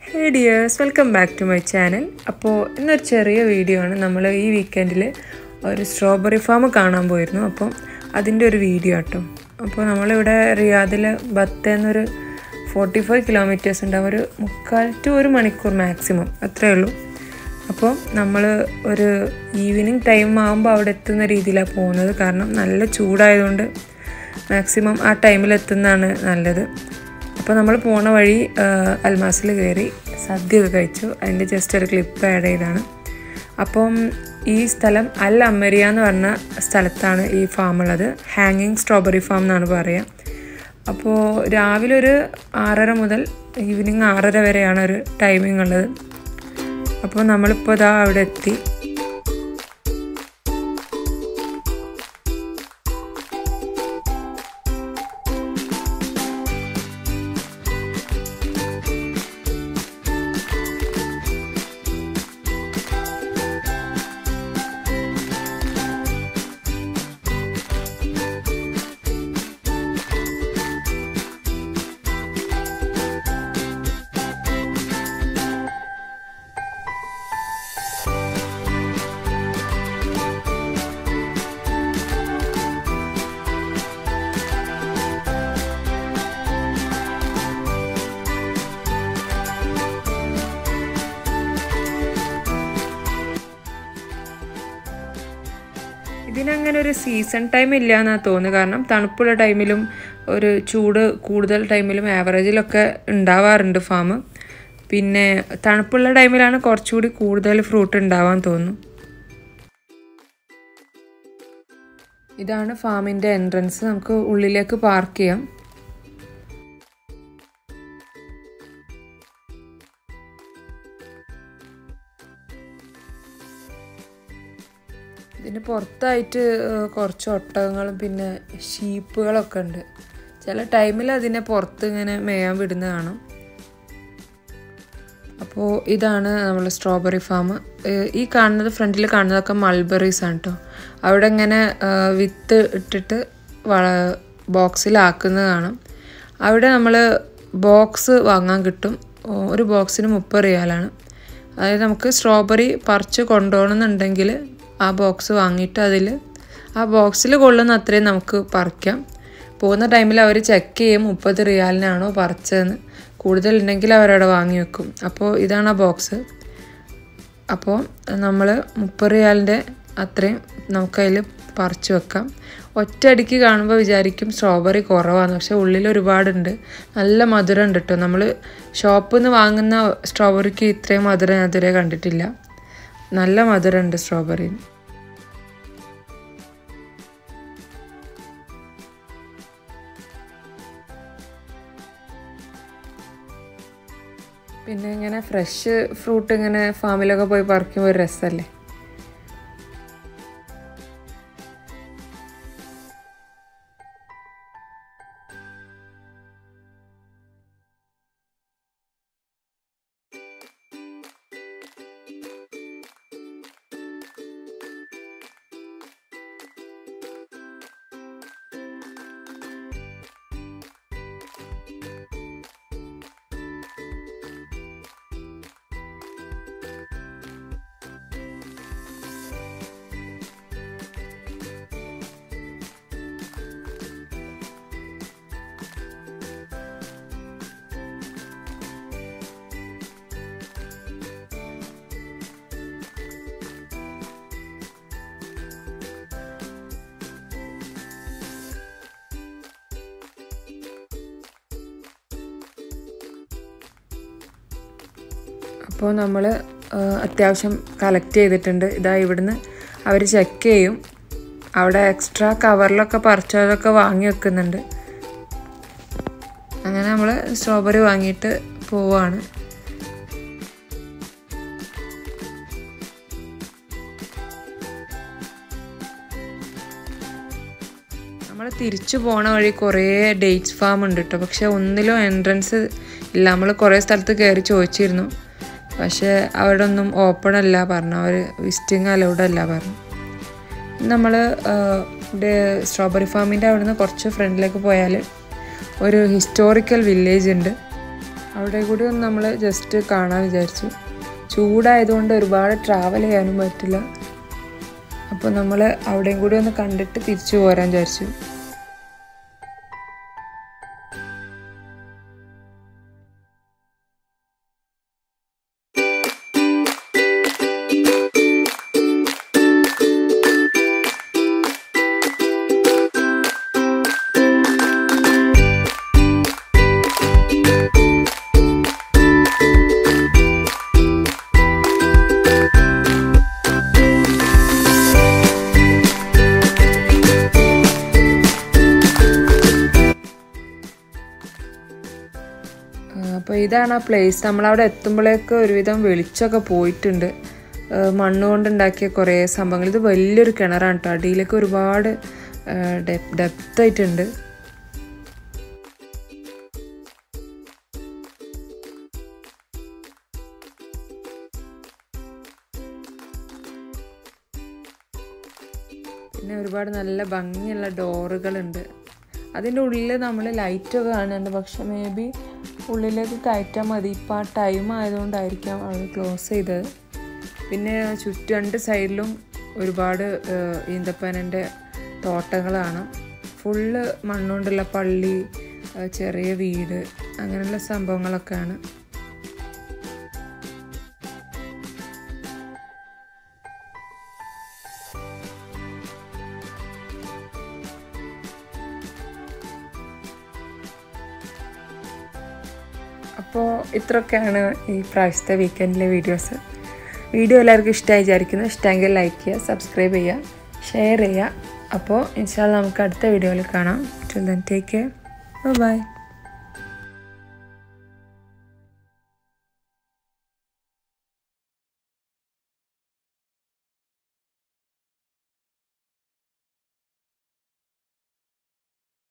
hey dears welcome back to my channel അപ്പോൾ ഇന്നൊരു ചെറിയ വീഡിയോ ആണ് നമ്മൾ ഈ വീക്കെൻഡിൽ ഒരു സ്ട്രോബെറി ഫാം കാണാൻ പോയിരുന്നു അപ്പോൾ അതിൻ്റെ ഒരു വീഡിയോ ആട്ടോ അപ്പോൾ നമ്മളിവിടെ റിയാദിൽ ബത്ത എന്നൊരു ഫോർട്ടി ഫൈവ് കിലോമീറ്റേഴ്സ് ഉണ്ടാവും ഒരു മുക്കാൽ ടു ഒരു മണിക്കൂർ മാക്സിമം അത്രയേ ഉള്ളൂ അപ്പോൾ നമ്മൾ ഒരു ഈവനിങ് ടൈം ആകുമ്പോൾ അവിടെ എത്തുന്ന രീതിയിലാണ് പോകുന്നത് കാരണം നല്ല ചൂടായതുകൊണ്ട് മാക്സിമം ആ ടൈമിൽ എത്തുന്നതാണ് നല്ലത് അപ്പോൾ നമ്മൾ പോണ വഴി അൽമാസിൽ കയറി സദ്യയൊക്കെ കഴിച്ചു അതിൻ്റെ ജസ്റ്റ് ഒരു ക്ലിപ്പ് ആഡ് ചെയ്താണ് അപ്പം ഈ സ്ഥലം അൽ അമരിയ എന്ന് പറഞ്ഞ സ്ഥലത്താണ് ഈ ഫാം ഉള്ളത് ഹാങ്ങിങ് സ്ട്രോബെറി ഫാം എന്നാണ് പറയുക അപ്പോൾ രാവിലെ ഒരു ആറര മുതൽ ഈവനിങ് ആറര വരെയാണ് ഒരു ടൈമിംഗ് ഉള്ളത് അപ്പോൾ നമ്മളിപ്പോൾ ഇതാ അവിടെ എത്തി ഇതിനങ്ങനെ ഒരു സീസൺ ടൈം ഇല്ല എന്നാണ് തോന്നുന്നത് കാരണം തണുപ്പുള്ള ടൈമിലും ഒരു ചൂട് കൂടുതൽ ടൈമിലും ആവറേജിലൊക്കെ ഉണ്ടാവാറുണ്ട് ഫാം പിന്നെ തണുപ്പുള്ള ടൈമിലാണ് കുറച്ചുകൂടി കൂടുതൽ ഫ്രൂട്ട് ഉണ്ടാവാൻ തോന്നുന്നു ഇതാണ് ഫാമിൻ്റെ എൻട്രൻസ് നമുക്ക് ഉള്ളിലേക്ക് പാർക്ക് ചെയ്യാം ഇതിന് പുറത്തായിട്ട് കുറച്ച് ഒട്ടകങ്ങളും പിന്നെ ഷീപ്പുകളൊക്കെ ഉണ്ട് ചില ടൈമിൽ അതിനെ പുറത്ത് ഇങ്ങനെ മേയാൻ വിടുന്ന കാണാം അപ്പോൾ ഇതാണ് നമ്മൾ സ്ട്രോബെറി ഫാം ഈ കാണുന്നത് ഫ്രണ്ടിൽ കാണുന്നതൊക്കെ മൾബറീസ് ആണ് കേട്ടോ അവിടെ ഇങ്ങനെ വിത്ത് ഇട്ടിട്ട് വള ബോക്സിലാക്കുന്നത് കാണാം അവിടെ നമ്മൾ ബോക്സ് വാങ്ങാൻ കിട്ടും ഒരു ബോക്സിന് മുപ്പത് റിയാലാണ് അതായത് നമുക്ക് സ്ട്രോബെറി പറിച്ച് കൊണ്ടുപോകണമെന്നുണ്ടെങ്കിൽ ആ ബോക്സ് വാങ്ങിയിട്ട് അതിൽ ആ ബോക്സിൽ കൊള്ളുന്ന അത്രയും നമുക്ക് പറിക്കാം പോകുന്ന ടൈമിൽ അവർ ചെക്ക് ചെയ്യും മുപ്പത് റിയാലിനാണോ പറിച്ചതെന്ന് കൂടുതലുണ്ടെങ്കിൽ അവരവിടെ വാങ്ങി വെക്കും അപ്പോൾ ഇതാണ് ആ ബോക്സ് അപ്പോൾ നമ്മൾ മുപ്പത് റിയാലിൻ്റെ അത്രയും നമുക്കതിൽ പറിച്ച് വെക്കാം ഒറ്റയടിക്ക് കാണുമ്പോൾ വിചാരിക്കും സ്ട്രോബെറി കുറവാണ് പക്ഷെ ഉള്ളിൽ ഒരുപാടുണ്ട് നല്ല മധുരം ഉണ്ട് കേട്ടോ നമ്മൾ ഷോപ്പിൽ നിന്ന് വാങ്ങുന്ന സ്ട്രോബെറിക്ക് ഇത്രയും മധുരം ഞാൻ ഇതുവരെ കണ്ടിട്ടില്ല നല്ല മധുരമുണ്ട് സ്ട്രോബെറിന് പിന്നെ ഇങ്ങനെ ഫ്രഷ് ഫ്രൂട്ട് ഇങ്ങനെ ഫാമിലൊക്കെ പോയി പറിക്കുമ്പോൾ ഒരു രസമല്ലേ അപ്പോൾ നമ്മൾ അത്യാവശ്യം കളക്ട് ചെയ്തിട്ടുണ്ട് ഇതാ ഇവിടുന്ന് അവർ ചെക്ക് ചെയ്യും അവിടെ എക്സ്ട്രാ കവറിലൊക്കെ പറിച്ചതൊക്കെ വാങ്ങി വെക്കുന്നുണ്ട് അങ്ങനെ നമ്മൾ സ്ട്രോബെറി വാങ്ങിയിട്ട് പോവാണ് നമ്മൾ തിരിച്ചു പോണ വഴി കുറേ ഡേറ്റ്സ് ഫാം ഉണ്ട് കേട്ടോ പക്ഷെ ഒന്നിലും എൻട്രൻസ് ഇല്ല നമ്മൾ കുറേ സ്ഥലത്ത് കയറി ചോദിച്ചിരുന്നു പക്ഷേ അവിടെ ഒന്നും ഓപ്പൺ അല്ല പറഞ്ഞു അവർ വിസിറ്റിംഗ് അലൗഡ് അല്ല പറഞ്ഞു നമ്മൾ സ്ട്രോബെറി ഫാമിൻ്റെ അവിടെ നിന്ന് കുറച്ച് ഫ്രണ്ടിലേക്ക് പോയാൽ ഒരു ഹിസ്റ്റോറിക്കൽ വില്ലേജ് ഉണ്ട് അവിടെ കൂടി ഒന്ന് നമ്മൾ ജസ്റ്റ് കാണാൻ വിചാരിച്ചു ചൂടായതുകൊണ്ട് ഒരുപാട് ട്രാവൽ ചെയ്യാനും പറ്റില്ല അപ്പോൾ നമ്മൾ അവിടെയും കൂടി ഒന്ന് കണ്ടിട്ട് തിരിച്ചു പോരാൻ വിചാരിച്ചു അപ്പോൾ ഇതാണ് ആ പ്ലേസ് നമ്മളവിടെ എത്തുമ്പോഴേക്ക് ഒരുവിധം വെളിച്ചമൊക്കെ പോയിട്ടുണ്ട് മണ്ണ് കൊണ്ടുണ്ടാക്കിയ കുറേ സംഭവങ്ങൾ ഇത് വലിയൊരു കിണറാണ് കേട്ടോ അടിയിലേക്ക് ഒരുപാട് ഡെപ്ത് ആയിട്ടുണ്ട് പിന്നെ ഒരുപാട് നല്ല ഭംഗിയുള്ള ഡോറുകളുണ്ട് അതിൻ്റെ ഉള്ളിൽ നമ്മൾ ലൈറ്റൊക്കെ കാണുന്നുണ്ട് പക്ഷെ മേ ബി ഉള്ളിലേക്ക് കയറ്റാൻ മതി ഇപ്പം ആ ടൈം ആയതുകൊണ്ടായിരിക്കാം അവർ ക്ലോസ് ചെയ്തത് പിന്നെ ചുറ്റും രണ്ട് സൈഡിലും ഒരുപാട് ഈന്തപ്പനൻ്റെ തോട്ടങ്ങളാണ് ഫുള്ള് മണ്ണുകൊണ്ടുള്ള പള്ളി ചെറിയ വീട് അങ്ങനെയുള്ള സംഭവങ്ങളൊക്കെയാണ് അപ്പോൾ ഇത്രയൊക്കെയാണ് ഈ പ്രാവശ്യത്തെ വീക്കെൻഡിലെ വീഡിയോസ് വീഡിയോ എല്ലാവർക്കും ഇഷ്ടമായി വിചാരിക്കുന്നു ഇഷ്ടമെങ്കിൽ ലൈക്ക് ചെയ്യുക സബ്സ്ക്രൈബ് ചെയ്യുക ഷെയർ ചെയ്യുക അപ്പോൾ ഇൻഷാല്ല നമുക്ക് അടുത്ത വീഡിയോയിൽ കാണാം ടേക്ക് കെയർ ബൈ